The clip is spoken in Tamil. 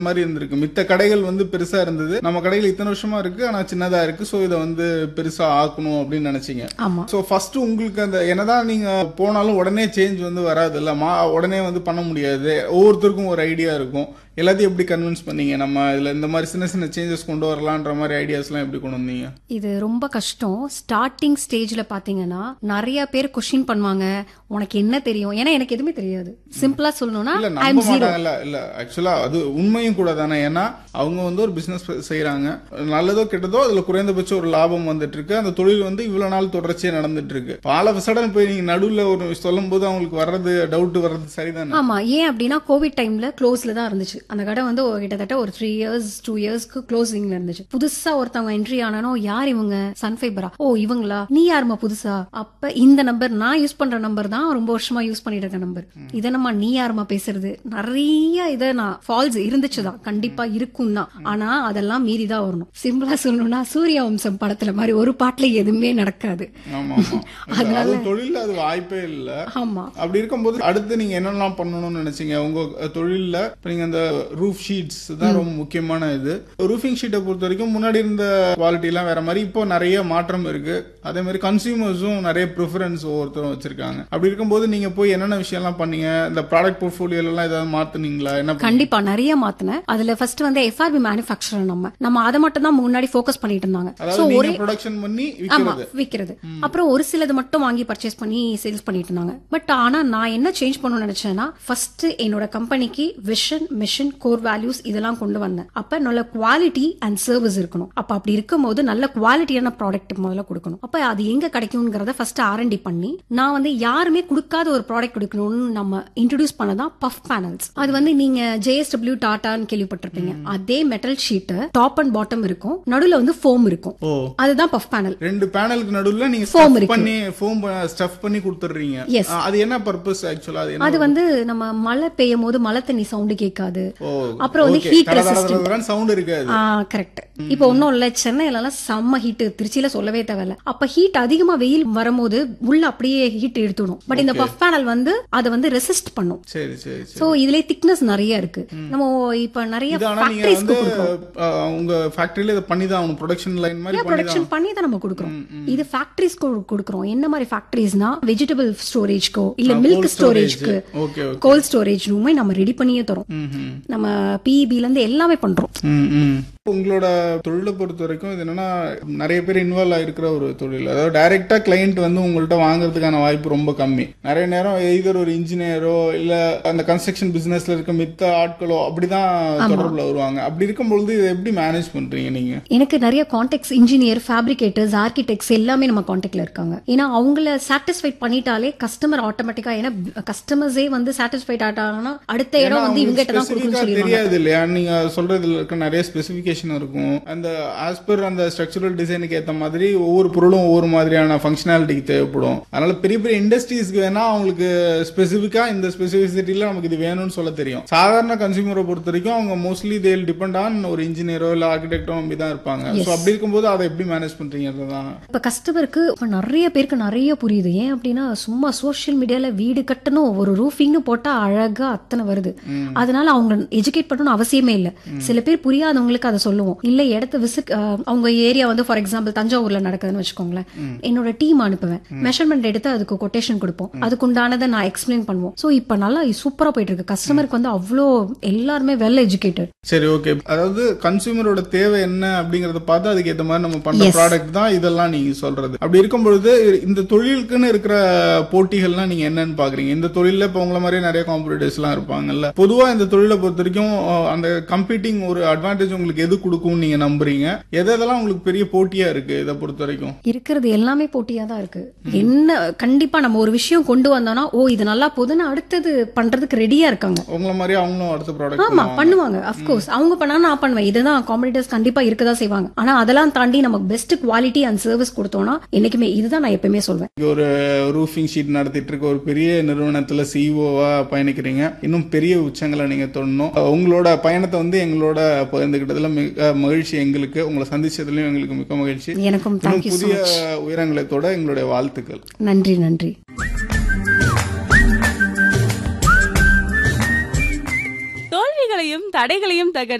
மாதிரி இருந்திருக்கு மித்த கடைகள் வந்து பெருசா இருந்தது நம்ம கடைகள் இத்தனை வருஷமா இருக்கு ஆனா சின்னதா இருக்கு சோ இதை வந்து பெருசா ஆக்கணும் அப்படின்னு நினைச்சீங்க ஆமா சோ ஃபர்ஸ்ட் உங்களுக்கு அந்த என்னதான் நீங்க போனாலும் உடனே சேஞ்ச் வந்து வராது இல்ல மா உடனே வந்து பண்ண முடியாது ஒவ்வொருத்தருக்கும் ஒரு ஐடியா இருக்கும் எல்லாத்தையும் எப்படி கன்வின்ஸ் பண்ணீங்க நம்ம இதுல இந்த மாதிரி சின்ன சின்ன சேஞ்சஸ் கொண்டு வரலான்ற மாதிரி ஐடியாஸ் எல்லாம் எப்படி கொண்டு வந்தீங்க இது ரொம்ப கஷ்டம் ஸ்டார்டிங் ஸ்டேஜ்ல பாத்தீங்கன்னா நிறைய பேர் கொஸ்டின் பண்ணுவாங்க உனக்கு என்ன தெரியும் ஏன்னா எனக்கு எதுவுமே தெரியாது சிம்பிளா சொல்லணும்னா இல்ல ஐ நம்ப எம் ஜீரோ மாட்டாங்கல்ல இல்ல ஆக்சுவலா அது உண்மையும் கூட தானே ஏன்னா அவங்க வந்து ஒரு பிசினஸ் செய்யறாங்க நல்லதோ கெட்டதோ அதுல குறைந்தபட்சம் ஒரு லாபம் வந்துட்டு இருக்கு அந்த தொழில் வந்து இவ்வளவு நாள் தொடர்ச்சியா நடந்துட்டு இருக்கு ஆல் ஆஃப் சடன் போய் நீங்க நடுவுல ஒரு சொல்லும் போது அவங்களுக்கு வர்றது டவுட் வர்றது சரிதானே ஆமா ஏன் அப்படின்னா கோவிட் டைம்ல க்ளோஸ்ல தான் இருந்துச்சு அந்த கடை வந்து ஒரு கிட்டத்தட்ட ஒரு த்ரீ இயர்ஸ் டூ இயர்ஸ்க்கு க்ளோசிங்ல இருந்துச்சு புதுசா ஒருத்தவங்க என்ட்ரி ஆனானோ யார் இவங்க சன்ஃபைபரா ஓ இவங்களா நீ யாருமா புதுசா அப்ப இந்த நம்பர் நான் யூஸ் பண்ற நம்பர் தான் ரொம்ப வருஷமா யூஸ் பண்ணிட்டு இருக்க நம்பர் இதை நம்ம நீ யாருமா பேசுறது நிறைய இதை நான் ஃபால்ஸ் இருந்துச்சுதான் கண்டிப்பா இருக்கும் தான் ஆனா அதெல்லாம் மீறி தான் வரணும் சிம்பிளா சொல்லணும்னா சூரிய வம்சம் படத்துல மாதிரி ஒரு பாட்டுல எதுவுமே நடக்காது ஆமா ஆமா அது தொழில்ல அது வாய்ப்பே இல்ல ஆமா அப்படி இருக்கும்போது அடுத்து நீங்க என்னெல்லாம் பண்ணணும்னு நினைச்சீங்க உங்க அஹ், தொழில்ல இப்ப நீங்க அந்த ரூஃப் ஷீட்ஸ் தான் ரொம்ப முக்கியமான இது ரூஃபிங் ஷீட்டை பொறுத்த வரைக்கும் முன்னாடி இருந்த குவாலிட்டி எல்லாம் வேற மாதிரி இப்போ நிறைய மாற்றம் இருக்கு அதே மாதிரி கன்சியூமர்ஸும் நிறைய ப்ரிஃபரன்ஸ் ஒவ்வொருத்தரும் வச்சிருக்காங்க அப்படி இருக்கும்போது நீங்க போய் என்னென்ன விஷயம்லாம் பண்ணீங்க இந்த ப்ராடக்ட் போர்ட்ஃபோலியோல எல்லாம் ஏதாவது மாத்துனீங்களா என்ன பண்ணீங்க? கண்டிப்பா நிறைய மாத்தினேன் அதுல ஃபர்ஸ்ட் வந்து எஃப்ஆர்பி மேனுஃபேக்சரர் நம்ம நம்ம அதை மட்டும் தான் முன்னாடி ஃபோக்கஸ் பண்ணிட்டு இருந்தாங்க சோ அதாவது ஒரே நீங்க ப்ரொடக்ஷன் பண்ணி ஆமா விக்கிறது விக்கிறது அப்புறம் ஒரு சிலது மட்டும் வாங்கி பர்ச்சேஸ் பண்ணி சேல்ஸ் பண்ணிட்டு இருந்தாங்க பட் ஆனா நான் என்ன சேஞ்ச் பண்ணணும்னு நினைச்சேன்னா ஃபர்ஸ்ட் என்னோட கம்பெனிக்கு விஷன் மிஷன் கோர் வேல்யூஸ் இதெல்லாம் கொண்டு வந்தேன் அப்ப நல்ல குவாலிட்டி அண்ட் சர்வீஸ் இருக்கணும் அப்ப அப்படி இருக்கும்போது நல்ல குவாலிட்டியான ப்ராடக்ட் முதல்ல கொடுக்கணும் அப்ப அது எங்க கிடைக்கும்ங்கிறத ஃபர்ஸ்ட் ஆர்என்டி பண்ணி நான் வந்து யாருமே கொடுக்காத ஒரு ப்ராடக்ட் கொடுக்கணும்னு நம்ம இன்ட்ரடியூஸ் பண்ணதான் பஃப் பேனல்ஸ் அது வந்து நீங்க ஜேஎஸ்டபிள்யூ டாட்டான்னு கேள்விப்பட்டிருப்பீங்க அதே metal sheet top and bottom இருக்கும் நடுவுல வந்து ஃபோம் இருக்கும் ஓ அதுதான் பஃப் பேனல் ரெண்டு பேனலுக்கு நடுவுல நீங்க Foam stuff இருக்கு. பண்ணி ஃபோம் ஸ்டஃப் பண்ணி கொடுத்துடுறீங்க Yes. ஆ, அது என்ன பர்பஸ் ஆக்சுவலா அது என்ன அது வந்து நம்ம மழை பெய்யும் போது மழை தண்ணி சவுண்டு கேட்காது ஓ அப்புறம் வந்து ஹீட் ரெசிஸ்டன்ட் சவுண்ட் இருக்காது ஆ கரெக்ட் இப்போ ஒன்னும் இல்ல சென்னையில எல்லாம் செம்ம ஹீட் திருச்சியில சொல்லவே தேவையில்ல அப்ப ஹீட் அதிகமா வெயில் வரும்போது உள்ள அப்படியே ஹீட் எடுத்துடும் பட் இந்த பஃப் பேனல் வந்து அதை வந்து ரெசிஸ்ட் பண்ணும் சரி சரி சரி சோ இதுலயே திக்னஸ் நிறைய இருக்கு நம்ம இப்ப நிறைய இது ஆனா நீங்க ஃபேக்டரிஸ்க்கு வந்து கொடுக்குறோம் ஆ, உங்க ஃபேக்டரியில இதை பண்ணி தான் ஆகணும் ப்ரொடக்ஷன் லைன் மாதிரி பண்ணி தான் ப்ரொடக்ஷன் பண்ணி தான் நம்ம கொடுக்குறோம் இது ஃபேக்டரிஸ்க்கு கொடுக்குறோம் என்ன மாதிரி ஃபேக்டரிஸ்னா வெஜிடபிள் ஸ்டோரேஜ்க்கோ இல்ல மில்க் ஸ்டோரேஜ்க்கு ஓகே ஓகே கோல்ட் ஸ்டோரேஜ் ரூமே நம்ம ரெடி பண்ணியே தரோம் நம்ம பிஇபில இருந்து எல்லாமே பண்றோம் உங்களோட தொழிலை பொறுத்த வரைக்கும் இது என்னன்னா நிறைய பேர் இன்வால்வ் ஆயிருக்கிற ஒரு தொழில் அதாவது டைரக்டா கிளைண்ட் வந்து உங்கள்ட்ட வாங்குறதுக்கான வாய்ப்பு ரொம்ப கம்மி நிறைய நேரம் எய்தர் ஒரு இன்ஜினியரோ இல்ல அந்த கன்ஸ்ட்ரக்ஷன் பிசினஸ்ல இருக்க மித்த ஆட்களோ அப்படிதான் தொடர்புல வருவாங்க அப்படி இருக்கும்பொழுது இதை எப்படி மேனேஜ் பண்றீங்க நீங்க எனக்கு நிறைய கான்டாக்ட்ஸ் இன்ஜினியர் ஃபேப்ரிகேட்டர்ஸ் ஆர்கிடெக்ட்ஸ் எல்லாமே நம்ம கான்டாக்ட்ல இருக்காங்க ஏன்னா அவங்கள சாட்டிஸ்ஃபைட் பண்ணிட்டாலே கஸ்டமர் ஆட்டோமேட்டிக்கா ஏன்னா கஸ்டமர்ஸே வந்து சாட்டிஸ்ஃபைட் ஆட்டாங்கன்னா அடுத்த இடம் வந்து இவங்க கிட்ட தான் கொடுக்குன்னு Specific-ஆ சொல்லிடுவாங்க தெரியாது இல்லையா நீங்க சொல்றதுல இருக்க நிறைய ஸ்பெசிபிகேஷன் இருக்கும் அந்த ஆஸ் பர் அந்த ஸ்ட்ரக்சரல் டிசைனுக்கு ஏத்த மாதிரி ஒவ்வொரு பொருளும் ஒவ்வொரு மாதிரியான ஃபங்க்ஷனாலிட்டிக்கு தேவைப்படும் அதனால பெரிய பெரிய இண்டஸ்ட்ரீஸ்க்கு வேணா அவங்களுக்கு ஸ்பெசிபிக்கா இந்த ஸ்பெசிபிசிட்டில நமக்கு இது வேணும்னு சொல்ல தெரியும் சாதாரண கன்சியூமரை பொறுத்த வரைக்கும் அவங்க மோஸ்ட்லி தேல் டிபெண்ட் ஆன் ஒரு இன்ஜினியரோ இல்ல ஆர்கிடெக்டோ நம்பி தான் இருப்பாங்க ஸோ அப்படி இருக்கும்போது அதை எப்படி மேனேஜ் பண்றீங்கன்றதுதான் இப்ப கஸ்டமருக்கு இப்ப நிறைய பேருக்கு நிறைய புரியுது ஏன் அப்படின்னா சும்மா சோஷியல் மீடியால வீடு கட்டணும் ஒரு ரூஃபிங்னு போட்டா அழகா அத்தனை வருது அதனால அவங்க எஜுகேட் பண்ணணும் அவசியமே இல்ல சில பேர் புரியாதவங்களுக்கு அதை சொல்லுவோம் இல்ல இடத்த விசிட் அவங்க ஏரியா வந்து ஃபார் எக்ஸாம்பிள் தஞ்சாவூர்ல நடக்குதுன்னு வச்சுக்கோங்களேன் என்னோட டீம் அனுப்புவேன் மெஷர்மெண்ட் எடுத்து அதுக்கு கொட்டேஷன் கொடுப்போம் அதுக்கு உண்டானதை நான் எக்ஸ்பிளைன் பண்ணுவோம் சோ இப்ப நல்லா சூப்பரா போயிட்டு இருக்கு கஸ்டமருக்கு வந்து அவ்வளோ எல்லாருமே வெல் எஜுகேட்டட் சரி ஓகே அதாவது கன்சியூமரோட தேவை என்ன அப்படிங்கறத பார்த்து அதுக்கு ஏத்த மாதிரி நம்ம பண்ற Yes. ப்ராடக்ட் தான் இதெல்லாம் நீங்க சொல்றது அப்படி இருக்கும் பொழுது இந்த தொழிலுக்குன்னு இருக்கிற போட்டிகள்லாம் நீங்க என்னன்னு பாக்குறீங்க இந்த தொழில்ல இப்ப உங்களை மாதிரியே நிறைய காம்படிட்டர்ஸ் எல்லாம் இருப்பாங்கல்ல பொதுவா இந்த தொழிலை பொறுத்த வரைக்கும் அஹ், அந்த கம்பீட்டிங் ஒரு அட்வான்டேஜ் உங்களுக்கு எது கொடுக்கும்னு நீங்க நம்புறீங்க எது எதெல்லாம் உங்களுக்கு பெரிய போட்டியா இருக்கு இதை பொறுத்த வரைக்கும் இருக்கிறது எல்லாமே போட்டியா தான் இருக்கு என்ன கண்டிப்பா நம்ம ஒரு விஷயம் கொண்டு வந்தோம்னா ஓ இது நல்லா போகுதுன்னு அடுத்தது பண்றதுக்கு ரெடியா இருக்காங்க உங்களை மாதிரி அவங்களும் அடுத்த ப்ராடக்ட் ஆமா பண்ணுவாங்க அப்கோர்ஸ் அவங்க பண்ணா நான் பண்ணுவேன் இதுதான் காம்படிட்டர்ஸ் கண்டிப்பா இருக்கதான் செய்வாங்க ஆனா அதெல்லாம் தாண்டி நமக்கு பெஸ்ட் குவாலிட்டி அண்ட் சர்வீஸ் கொடுத்தோம்னா என்னைக்குமே இதுதான் நான் எப்பவுமே சொல்வேன் இங்க ஒரு ரூஃபிங் ஷீட் நடத்திட்டு இருக்க ஒரு பெரிய நிறுவனத்துல சிஓவா பயணிக்கிறீங்க இன்னும் பெரிய உச்சங்களை நீங்க தொடணும் உங்களோட பயணத்தை வந்து எங்களோட பகிர்ந்துகிட்டதுல மிக மகிழ்ச்சி எங்களுக்கு உங்களை சந்திச்சதுலயும் எங்களுக்கு மிக மகிழ்ச்சி எனக்கும் இன்னும் தேங்க்யூ ஸோ புதிய உயரங்களை தொட எங்களுடைய வாழ்த்துக்கள் நன்றி நன்றி தோல்விகளையும் தடைகளையும் தகர்த்து